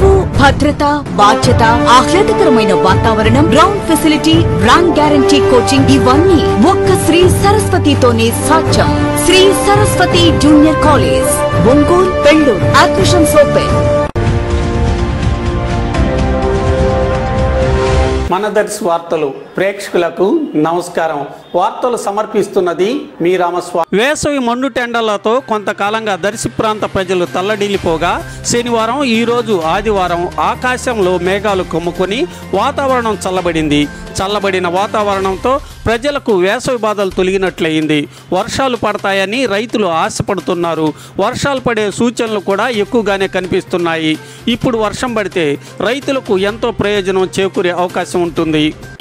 చదువు భద్రత బాధ్యత ఆహ్లాదకరమైన వాతావరణం ground facility rank guarantee coaching ఇవన్నీ ఒక్క శ్రీ సరస్వతితోనే సాధ్యం Sri Saraswati junior college Ongole Pelluru admissions open మన దర్శి వార్తలు ప్రేక్షకులకు నమస్కారం వార్తలు సమర్పిస్తున్నది మీ రామస్వామి వేసవి మండు టెండలతో కొంతకాలంగా దర్శి ప్రాంత ప్రజలు తల్లడిల్లిపోగా శనివారం ఈరోజు ఆదివారం ఆకాశంలో మేఘాలు కమ్ముకొని వాతావరణం చల్లబడింది చల్లబడిన వాతావరణంతో ప్రజలకు వేసవి బాధలు తొలగినట్లయింది వర్షాలు పడతాయని రైతులు ఆశపడుతున్నారు వర్షాలు పడే సూచనలు కూడా ఎక్కువగానే కనిపిస్తున్నాయి ఇప్పుడు వర్షం పడితే రైతులకు ఎంతో ప్రయోజనం చేకూరే అవకాశం ఉంటుంది